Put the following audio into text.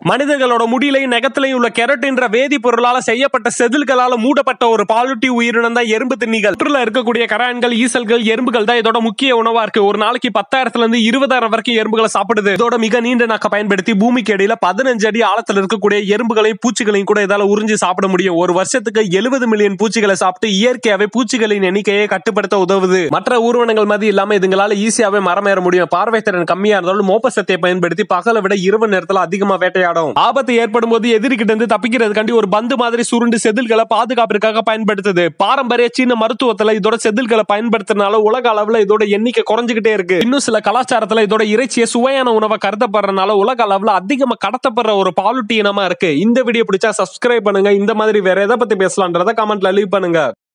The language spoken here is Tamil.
மனிதர்களோட முடியிலையும் நெகத்திலையும் உள்ள கெரட்டின்ற வேதிப்பொருளால செய்யப்பட்ட செதில்களால மூடப்பட்ட ஒரு பாலூட்டி உயிரினம் தான் எறும்பு திண்ணிகள் சுற்றுல இருக்கக்கூடிய கரான்கள் ஈசல்கள் எறும்புகள் தான் இதோட முக்கிய உணவா இருக்கு ஒரு நாளைக்கு பத்தாயிரத்துல இருந்து இருபதாயிரம் வரைக்கும் எறும்புகளை சாப்பிடுது இதோட மிக நீண்ட நாக்க பயன்படுத்தி பூமிக்கு இடையில பதினஞ்சு அடி ஆழத்துல இருக்கக்கூடிய எறும்புகளையும் பூச்சிகளையும் கூட இதால உறிஞ்சி சாப்பிட முடியும் ஒரு வருஷத்துக்கு எழுபது மில்லியன் பூச்சிகளை சாப்பிட்டு இயற்கையாவே பூச்சிகளின் எண்ணிக்கையை கட்டுப்படுத்த உதவுது மற்ற ஊர்வனங்கள் மாதிரி இல்லாம இதுங்களால ஈஸியாவே மரம் ஏற முடியும் பார்வை திறன் கம்மியா இருந்தாலும் மோப்ப சக்தியை பயன்படுத்தி பகலை விட இரவு நேரத்துல அதிகமா வேட்டையாடும் ஆபத்து ஏற்படும் போது எதிரிகிட்ட இருந்து தப்பிக்கிறதுக்காண்டி ஒரு பந்து மாதிரி சுருண்டு செதில்களை பாதுகாப்பிற்காக பயன்படுத்துது பாரம்பரிய சீன மருத்துவத்துல இதோட செதில்களை பயன்படுத்துறதுனால உலக அளவுல இதோட எண்ணிக்கை குறைஞ்சுகிட்டே இருக்கு இன்னும் சில கலாச்சாரத்துல இதோட இறைச்சியை சுவையான உணவை கருதப்படுறதுனால உலக அளவுல அதிகமா கடத்தப்படுற ஒரு பாலுட்டி இனமா இருக்கு இந்த வீடியோ பிடிச்சா சப்ஸ்கிரைப் பண்ணுங்க இந்த மாதிரி வேற எதை பத்தி பேசலான்றத கமெண்ட்ல லீவ் பண்ணுங்க